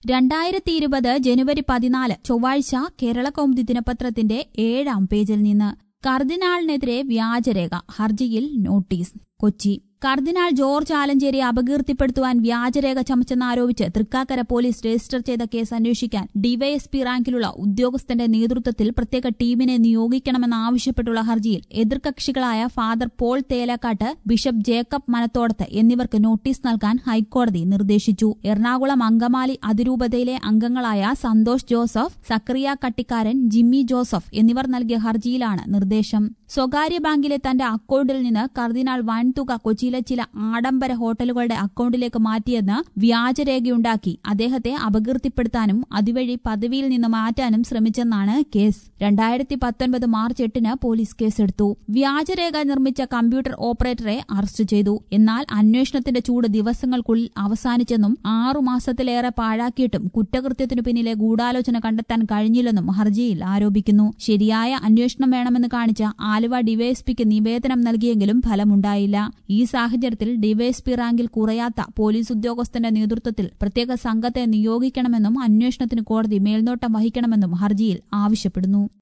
രണ്ടായിരത്തി ഇരുപത് ജനുവരി പതിനാല് ചൊവ്വാഴ്ച കേരളകൗമുദി ദിനപത്രത്തിന്റെ ഏഴാം പേജിൽ നിന്ന് കർദിനാളിനെതിരെ വ്യാജരേഖ ഹർജിയിൽ നോട്ടീസ് കൊച്ചി കർദിനാൾ ജോർജ് ആലഞ്ചേരി അപകീർത്തിപ്പെടുത്തുവാൻ വ്യാജരേഖ ചമച്ചെന്നാരോപിച്ച് തൃക്കാക്കര പോലീസ് രജിസ്റ്റർ ചെയ്ത കേസ് അന്വേഷിക്കാൻ ഡിവൈഎസ്പി റാങ്കിലുള്ള ഉദ്യോഗസ്ഥന്റെ നേതൃത്വത്തിൽ പ്രത്യേക ടീമിനെ നിയോഗിക്കണമെന്നാവശ്യപ്പെട്ടുള്ള ഹർജിയിൽ എതിർകക്ഷികളായ ഫാദർ പോൾ തേലക്കാട്ട് ബിഷപ്പ് ജേക്കബ് മനത്തോടത്ത് എന്നിവർക്ക് നോട്ടീസ് നൽകാൻ ഹൈക്കോടതി നിർദ്ദേശിച്ചു എറണാകുളം അങ്കമാലി അതിരൂപതയിലെ അംഗങ്ങളായ സന്തോഷ് ജോസഫ് സക്രിയ കട്ടിക്കാരൻ ജിമ്മി ജോസഫ് എന്നിവർ നൽകിയ ഹർജിയിലാണ് നിർദ്ദേശം സ്വകാര്യ ബാങ്കിലെ തന്റെ അക്കൌണ്ടിൽ നിന്ന് കർദിനാൾ വൻതുക കൊച്ചിയിലെ ചില ആഡംബര ഹോട്ടലുകളുടെ അക്കൌണ്ടിലേക്ക് മാറ്റിയെന്ന് വ്യാജരേഖയുണ്ടാക്കി അദ്ദേഹത്തെ അപകീർത്തിപ്പെടുത്താനും അതുവഴി പദവിയിൽ നിന്ന് മാറ്റാനും ശ്രമിച്ചെന്നാണ് കേസ് രണ്ടായിരത്തി പത്തൊൻപത് മാർച്ച് എട്ടിന് പോലീസ് കേസെടുത്തു വ്യാജരേഖ നിർമ്മിച്ച കമ്പ്യൂട്ടർ ഓപ്പറേറ്ററെ അറസ്റ്റ് ചെയ്തു എന്നാൽ അന്വേഷണത്തിന്റെ ചൂട് ദിവസങ്ങൾക്കുള്ളിൽ അവസാനിച്ചെന്നും ആറുമാസത്തിലേറെ പാഴാക്കിയിട്ടും കുറ്റകൃത്യത്തിനു പിന്നിലെ ഗൂഢാലോചന കണ്ടെത്താൻ കഴിഞ്ഞില്ലെന്നും ഹർജിയിൽ ആരോപിക്കുന്നു ശരിയായ അന്വേഷണം വേണമെന്ന് കാണിച്ച ആലുവ ഡിവൈഎസ്പിക്ക് നിവേദനം നൽകിയെങ്കിലും ഫലമുണ്ടായില്ല ഈ സാഹചര്യത്തിൽ ഡിവൈഎസ്പി റാങ്കിൽ കുറയാത്ത പോലീസ് ഉദ്യോഗസ്ഥന്റെ നേതൃത്വത്തിൽ പ്രത്യേക സംഘത്തെ നിയോഗിക്കണമെന്നും അന്വേഷണത്തിന് കോടതി മേൽനോട്ടം വഹിക്കണമെന്നും ഹർജിയിൽ ആവശ്യപ്പെടുന്നു